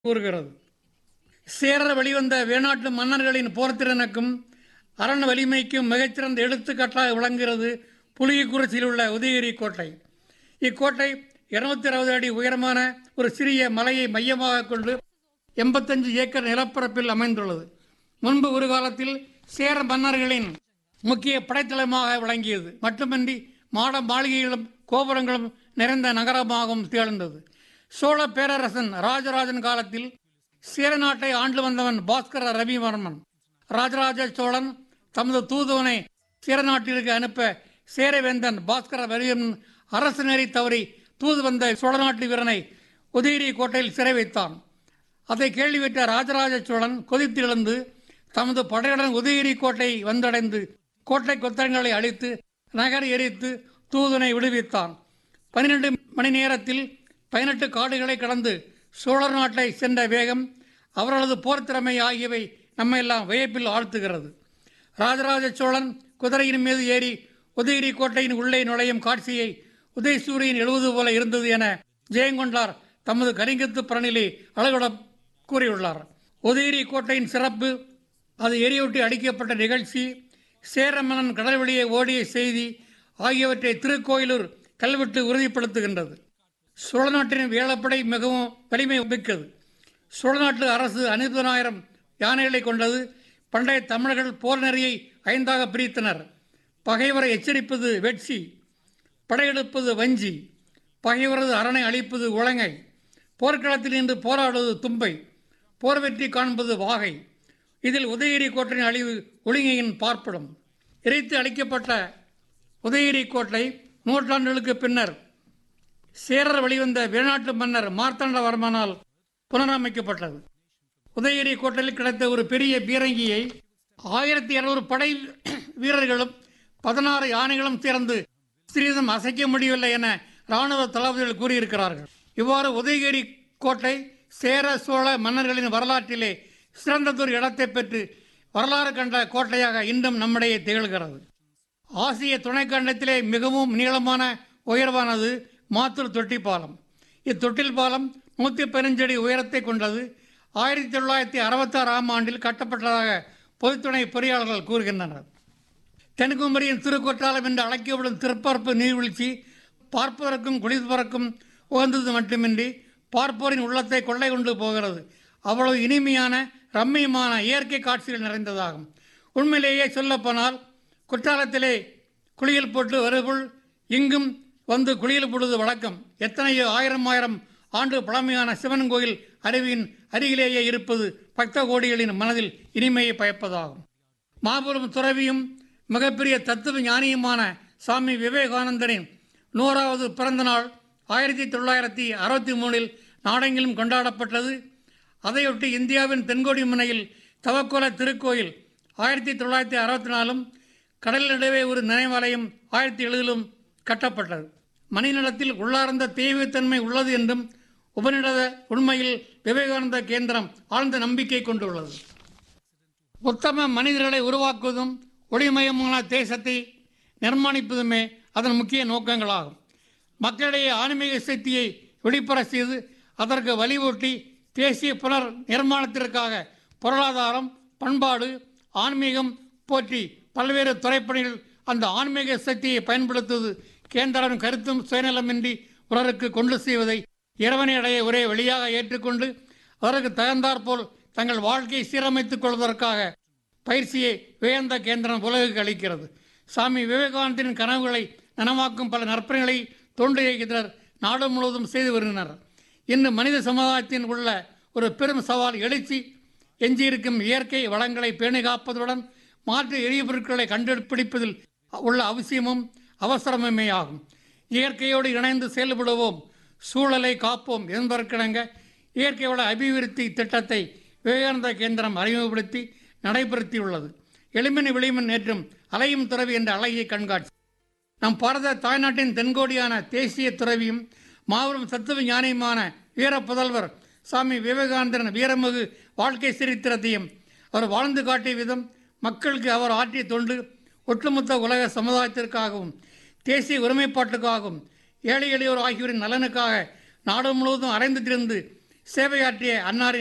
கூறுகிறது சேரர் வெளிவந்த வேணாட்டு மன்னர்களின் போர்த்திறனுக்கும் அரண் வலிமைக்கும் மிகச்சிறந்த எடுத்துக்காட்டாக விளங்குகிறது புலியக்குறிச்சியில் உள்ள உதயகிரி கோட்டை இக்கோட்டை இருநூத்தி அறுபது அடி உயரமான ஒரு சிறிய மலையை மையமாக கொண்டு எண்பத்தஞ்சு ஏக்கர் நிலப்பரப்பில் அமைந்துள்ளது முன்பு ஒரு காலத்தில் சேர மன்னர்களின் முக்கிய படைத்தளமாக விளங்கியது மட்டுமின்றி மாட மாளிகைகளும் கோபுரங்களும் நிறைந்த நகரமாகவும் திகழ்ந்தது சோழ பேரரசன் ராஜராஜன் காலத்தில் சேர நாட்டை ஆண்டு வந்தவன் பாஸ்கர ரவிவர்மன் ராஜராஜ சோழன் தமது தூதுவனை சேர நாட்டிற்கு அனுப்ப சேரவேந்தன் பாஸ்கர ரவிவர்மன் அரசு நெறி தவறி தூது வந்த சோழ நாட்டு வீரனை உதயகிரி கோட்டையில் சிறை வைத்தான் அதை கேள்விவிட்ட ராஜராஜ சோழன் கொதித்து எழுந்து தமது படையுடன் உதயகிரி கோட்டை வந்தடைந்து கோட்டை கொத்தரங்களை அழித்து நகர் எரித்து தூதனை விடுவித்தான் பன்னிரண்டு மணி நேரத்தில் பதினெட்டு காடுகளை கடந்து சோழர் நாட்டை சென்ற வேகம் அவர்களது போர் திறமை ஆகியவை நம்மையெல்லாம் வியப்பில் ஆழ்த்துகிறது ராஜராஜ சோழன் குதிரையின் மீது ஏறி உதயகிரி கோட்டையின் உள்ளே நுழையும் காட்சியை உதயசூரியன் எழுவது போல இருந்தது என ஜெயங்கொண்டார் தமது கரிங்கத்து பரணிலே அழகுட கூறியுள்ளார் உதயகிரி கோட்டையின் சிறப்பு அது எரியூட்டி அடிக்கப்பட்ட நிகழ்ச்சி சேரமன்னன் கடல் வழியே ஓடிய செய்தி ஆகியவற்றை திருக்கோயிலூர் கல்வெட்டு உறுதிப்படுத்துகின்றது சோழ நாட்டின் வேளப்படை மிகவும் வலிமை மிக்கது சோழ நாட்டு அரசு அனுபதாயிரம் யானைகளை கொண்டது பண்டைய தமிழர்கள் போர் நெறியை ஐந்தாக பிரித்தனர் பகைவரை எச்சரிப்பது வெட்சி படையெடுப்பது வஞ்சி பகைவரது அரணை அழிப்பது உலங்கை போர்க்களத்தில் நின்று போராடுவது தும்பை போர் வெற்றி காண்பது வாகை இதில் உதயகிரி கோட்டையின் அழிவு ஒழுங்கையின் பார்ப்படும் எரித்து அழிக்கப்பட்ட உதயகிரி கோட்டை நூற்றாண்டுகளுக்கு பின்னர் சேரர் வெளிவந்த வெளிநாட்டு மன்னர் மார்த்தாண்டவர்மனால் புனரமைக்கப்பட்டது உதயகிரி கோட்டையில் கிடைத்த ஒரு பெரிய பீரங்கியை ஆயிரத்தி இருநூறு படை வீரர்களும் பதினாறு யானைகளும் சேர்ந்து சிறிதும் அசைக்க முடியவில்லை என இராணுவ தளபதிகள் கூறியிருக்கிறார்கள் இவ்வாறு உதயகிரி கோட்டை சேர சோழ மன்னர்களின் வரலாற்றிலே சிறந்ததொரு இடத்தை பெற்று வரலாறு கண்ட கோட்டையாக இன்றும் நம்மிடையே திகழ்கிறது ஆசிய துணைக்கண்டத்திலே மிகவும் நீளமான உயர்வானது மாத்தூர் தொட்டி பாலம் இத்தொட்டில் பாலம் நூற்றி பதினஞ்சடி உயரத்தை கொண்டது ஆயிரத்தி தொள்ளாயிரத்தி அறுபத்தாறாம் ஆண்டில் கட்டப்பட்டதாக பொதுத்துறை பொறியாளர்கள் கூறுகின்றனர் தென்குமரியின் திருக்கொற்றாலம் என்று அழைக்கப்படும் திருப்பரப்பு நீர்வீழ்ச்சி பார்ப்பதற்கும் குளிப்பதற்கும் உகந்தது மட்டுமின்றி பார்ப்போரின் உள்ளத்தை கொள்ளை கொண்டு போகிறது அவ்வளவு இனிமையான ரம்மியமான இயற்கை காட்சிகள் நிறைந்ததாகும் உண்மையிலேயே சொல்லப்போனால் குற்றாலத்திலே குளியல் போட்டு வருபுள் இங்கும் வந்து குளியல் போடுவது வழக்கம் எத்தனையோ ஆயிரம் ஆயிரம் ஆண்டு பழமையான சிவன் கோயில் அருவியின் அருகிலேயே இருப்பது பக்த கோடிகளின் மனதில் இனிமையை பயப்பதாகும் மாபெரும் துறவியும் மிகப்பெரிய தத்துவ ஞானியுமான சாமி விவேகானந்தரின் நூறாவது பிறந்த நாள் ஆயிரத்தி தொள்ளாயிரத்தி அறுபத்தி மூணில் நாடெங்கிலும் கொண்டாடப்பட்டது அதையொட்டி இந்தியாவின் தென்கோடி முனையில் தவக்கோல திருக்கோயில் ஆயிரத்தி தொள்ளாயிரத்தி அறுபத்தி நாலும் கடல் நடுவே ஒரு நினைவாலயம் ஆயிரத்தி எழுதிலும் கட்டப்பட்டது மணிநலத்தில் உள்ளார்ந்த தெய்வத்தன்மை உள்ளது என்றும் உபநிடத உண்மையில் விவேகானந்த கேந்திரம் ஆழ்ந்த நம்பிக்கை கொண்டுள்ளது உத்தம மனிதர்களை உருவாக்குவதும் ஒளிமயமான தேசத்தை நிர்மாணிப்பதுமே அதன் முக்கிய நோக்கங்களாகும் மக்களிடையே ஆன்மீக சக்தியை வெளிப்பட செய்து அதற்கு வலிவூட்டி தேசிய புனர் நிர்மாணத்திற்காக பொருளாதாரம் பண்பாடு ஆன்மீகம் போற்றி பல்வேறு துறைப்பணிகள் அந்த ஆன்மீக சக்தியை பயன்படுத்துவது கேந்திரம் கருத்தும் சுயநலமின்றி உலருக்கு கொண்டு செய்வதை இறைவனை அடைய ஒரே வழியாக ஏற்றுக்கொண்டு அதற்கு தகுந்தாற்போல் தங்கள் வாழ்க்கையை சீரமைத்துக் கொள்வதற்காக பயிற்சியை வேந்த கேந்திரம் உலகுக்கு அளிக்கிறது சாமி விவேகானந்தின் கனவுகளை நனவாக்கும் பல நற்பணிகளை தொண்டு இயக்கினர் நாடு முழுவதும் செய்து வருகின்றனர் இன்று மனித சமுதாயத்தின் உள்ள ஒரு பெரும் சவால் எழுச்சி எஞ்சியிருக்கும் இயற்கை வளங்களை பேணி காப்பதுடன் மாற்று எரிபொருட்களை கண்டுபிடிப்பதில் உள்ள அவசியமும் அவசரமுமே ஆகும் இயற்கையோடு இணைந்து செயல்படுவோம் சூழலை காப்போம் என்பதற்கிணங்க இயற்கை வள அபிவிருத்தி திட்டத்தை விவேகானந்த கேந்திரம் அறிமுகப்படுத்தி நடைபெறுத்தியுள்ளது எளிமின் விளிமின் நேற்றும் அலையும் துறவி என்ற அழகிய கண்காட்சி நம் பாரத தாய்நாட்டின் தென்கோடியான தேசிய துறவியும் மாபெரும் தத்துவ ஞானியுமான வீர புதல்வர் சாமி விவேகானந்தரின் வீரமிகு வாழ்க்கை சரித்திரத்தையும் அவர் வாழ்ந்து காட்டிய விதம் மக்களுக்கு அவர் ஆற்றிய தொண்டு ஒட்டுமொத்த உலக சமுதாயத்திற்காகவும் தேசிய ஒருமைப்பாட்டுக்காகவும் ஏழை எளியோர் ஆகியோரின் நலனுக்காக நாடு முழுவதும் அறைந்து திரிந்து சேவையாற்றிய அன்னாரின்